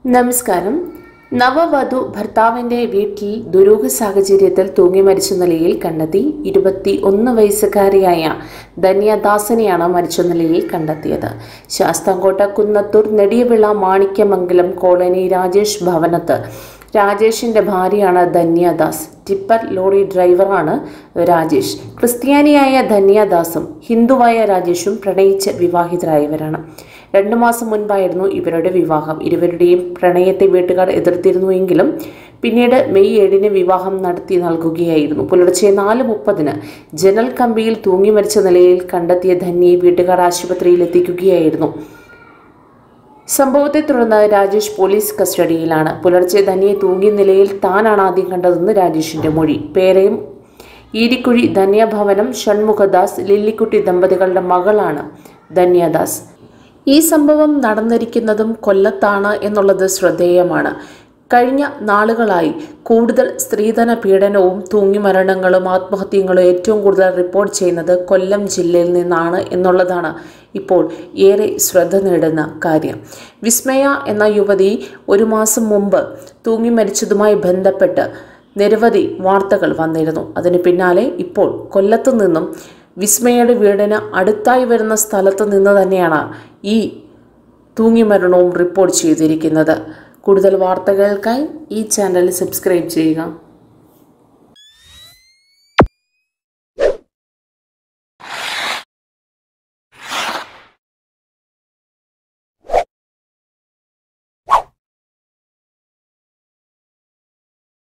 നമസ്കാരം നവവധു ഭർത്താവിന്റെ വീട്ടിൽ ദുരൂഹ സാഹചര്യത്തിൽ തൂങ്ങി മരിച്ച നിലയിൽ കണ്ടെത്തി ഇരുപത്തി ഒന്ന് വയസ്സുകാരിയായ ധന്യദാസനെയാണ് മരിച്ച നിലയിൽ കണ്ടെത്തിയത് ശാസ്താംകോട്ട കുന്നത്തൂർ നെടിയവിള മാണിക്യമംഗലം കോളനി രാജേഷ് ഭവനത്ത് രാജേഷിന്റെ ഭാര്യയാണ് ധന്യദാസ് ടിപ്പർ ലോറി ഡ്രൈവറാണ് രാജേഷ് ക്രിസ്ത്യാനിയായ ധന്യദാസും ഹിന്ദുവായ രാജേഷും പ്രണയിച്ച് വിവാഹിതരായവരാണ് രണ്ടു മാസം മുൻപായിരുന്നു ഇവരുടെ വിവാഹം ഇരുവരുടെയും പ്രണയത്തെ വീട്ടുകാർ എതിർത്തിരുന്നുവെങ്കിലും പിന്നീട് മെയ് ഏഴിന് വിവാഹം നടത്തി നൽകുകയായിരുന്നു പുലർച്ചെ നാല് മുപ്പതിന് ജനൽ കമ്പിയിൽ തൂങ്ങി മരിച്ച നിലയിൽ കണ്ടെത്തിയ ധന്യയെ വീട്ടുകാർ ആശുപത്രിയിൽ എത്തിക്കുകയായിരുന്നു സംഭവത്തെ തുടർന്ന് രാജേഷ് പോലീസ് കസ്റ്റഡിയിലാണ് പുലർച്ചെ ധന്യയെ തൂങ്ങിയ നിലയിൽ താനാണ് ആദ്യം കണ്ടതെന്ന് രാജേഷിന്റെ മൊഴി പേരയും ഈരിക്കുഴി ധന്യഭവനം ഷൺമുഖദാസ് ലില്ലിക്കുട്ടി ദമ്പതികളുടെ മകളാണ് ധന്യദാസ് ഈ സംഭവം നടന്നിരിക്കുന്നതും കൊല്ലത്താണ് എന്നുള്ളത് ശ്രദ്ധേയമാണ് കഴിഞ്ഞ നാളുകളായി കൂടുതൽ സ്ത്രീധന പീഡനവും തൂങ്ങിമരണങ്ങളും ആത്മഹത്യകളും ഏറ്റവും കൂടുതൽ റിപ്പോർട്ട് ചെയ്യുന്നത് കൊല്ലം ജില്ലയിൽ നിന്നാണ് എന്നുള്ളതാണ് ഇപ്പോൾ ഏറെ ശ്രദ്ധ നേടുന്ന കാര്യം വിസ്മയ എന്ന യുവതി ഒരു മാസം മുമ്പ് തൂങ്ങി മരിച്ചതുമായി ബന്ധപ്പെട്ട് നിരവധി വാർത്തകൾ വന്നിരുന്നു അതിന് പിന്നാലെ ഇപ്പോൾ കൊല്ലത്തു നിന്നും വിസ്മയുടെ വീടിന് അടുത്തായി വരുന്ന സ്ഥലത്ത് നിന്ന് തന്നെയാണ് ഈ തൂങ്ങിമരണവും റിപ്പോർട്ട് ചെയ്തിരിക്കുന്നത് കൂടുതൽ വാർത്തകൾക്കായി ഈ ചാനൽ സബ്സ്ക്രൈബ് ചെയ്യുക